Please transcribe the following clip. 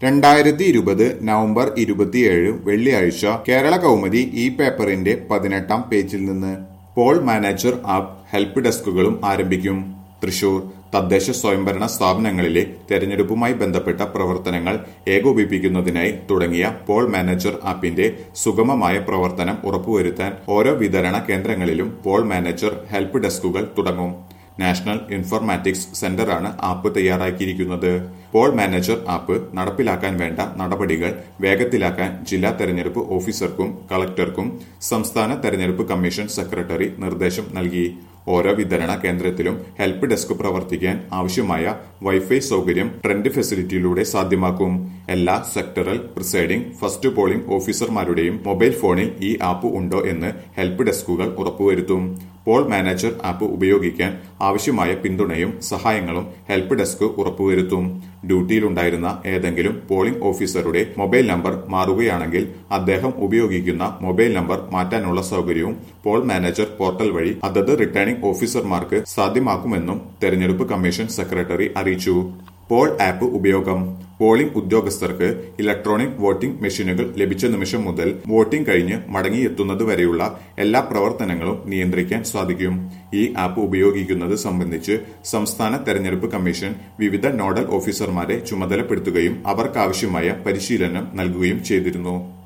രണ്ടായിരത്തി ഇരുപത് നവംബർ ഇരുപത്തിയേഴ് വെള്ളിയാഴ്ച കേരള കൗമുദി ഈ പേപ്പറിന്റെ പതിനെട്ടാം പേജിൽ നിന്ന് പോൾ മാനേജർ ആപ്പ് ഹെൽപ്പ് ഡെസ്കുകളും ആരംഭിക്കും തൃശൂർ തദ്ദേശ സ്വയംഭരണ സ്ഥാപനങ്ങളിലെ തെരഞ്ഞെടുപ്പുമായി ബന്ധപ്പെട്ട പ്രവർത്തനങ്ങൾ ഏകോപിപ്പിക്കുന്നതിനായി തുടങ്ങിയ പോൾ മാനേജർ ആപ്പിന്റെ സുഗമമായ പ്രവർത്തനം ഉറപ്പുവരുത്താൻ ഓരോ വിതരണ കേന്ദ്രങ്ങളിലും പോൾ മാനേജർ ഹെൽപ്പ് ഡെസ്കുകൾ തുടങ്ങും നാഷണൽ ഇൻഫർമാറ്റിക്സ് സെന്ററാണ് ആപ്പ് തയ്യാറാക്കിയിരിക്കുന്നത് പോൾ മാനേജർ ആപ്പ് നടപ്പിലാക്കാൻ വേണ്ട നടപടികൾ വേഗത്തിലാക്കാൻ ജില്ലാ തെരഞ്ഞെടുപ്പ് ഓഫീസർക്കും കളക്ടർക്കും സംസ്ഥാന തെരഞ്ഞെടുപ്പ് കമ്മീഷൻ സെക്രട്ടറി നിർദ്ദേശം നൽകി ഓരോ വിതരണ കേന്ദ്രത്തിലും ഹെൽപ്പ് ഡെസ്ക് പ്രവർത്തിക്കാൻ ആവശ്യമായ വൈഫൈ സൗകര്യം ട്രെൻഡ് ഫെസിലിറ്റിയിലൂടെ സാധ്യമാക്കും എല്ലാ സെക്ടറൽ പ്രിസൈഡിംഗ് ഫസ്റ്റ് പോളിംഗ് ഓഫീസർമാരുടെയും മൊബൈൽ ഫോണിൽ ഈ ആപ്പ് ഉണ്ടോ എന്ന് ഹെൽപ്പ് ഡെസ്കുകൾ ഉറപ്പുവരുത്തും പോൾ മാനേജർ ആപ്പ് ഉപയോഗിക്കാൻ ആവശ്യമായ പിന്തുണയും സഹായങ്ങളും ഹെൽപ്പ് ഡെസ്ക് ഉറപ്പുവരുത്തും ഡ്യൂട്ടിയിലുണ്ടായിരുന്ന ഏതെങ്കിലും പോളിംഗ് ഓഫീസറുടെ മൊബൈൽ നമ്പർ മാറുകയാണെങ്കിൽ അദ്ദേഹം ഉപയോഗിക്കുന്ന മൊബൈൽ നമ്പർ മാറ്റാനുള്ള സൗകര്യവും പോൾ മാനേജർ പോർട്ടൽ വഴി അതത് റിട്ടേണിംഗ് ഓഫീസർമാർക്ക് സാധ്യമാക്കുമെന്നും തെരഞ്ഞെടുപ്പ് കമ്മീഷൻ സെക്രട്ടറി അറിയിച്ചു പോൾ ആപ്പ് ഉപയോഗം പോളിംഗ് ഉദ്യോഗസ്ഥർക്ക് ഇലക്ട്രോണിക് വോട്ടിംഗ് മെഷീനുകൾ ലഭിച്ച നിമിഷം മുതൽ വോട്ടിംഗ് കഴിഞ്ഞ് മടങ്ങിയെത്തുന്നത് വരെയുള്ള എല്ലാ പ്രവർത്തനങ്ങളും നിയന്ത്രിക്കാൻ സാധിക്കും ഈ ആപ്പ് ഉപയോഗിക്കുന്നത് സംബന്ധിച്ച് സംസ്ഥാന തെരഞ്ഞെടുപ്പ് കമ്മീഷൻ വിവിധ നോഡൽ ഓഫീസർമാരെ ചുമതലപ്പെടുത്തുകയും അവർക്കാവശ്യമായ പരിശീലനം നൽകുകയും ചെയ്തിരുന്നു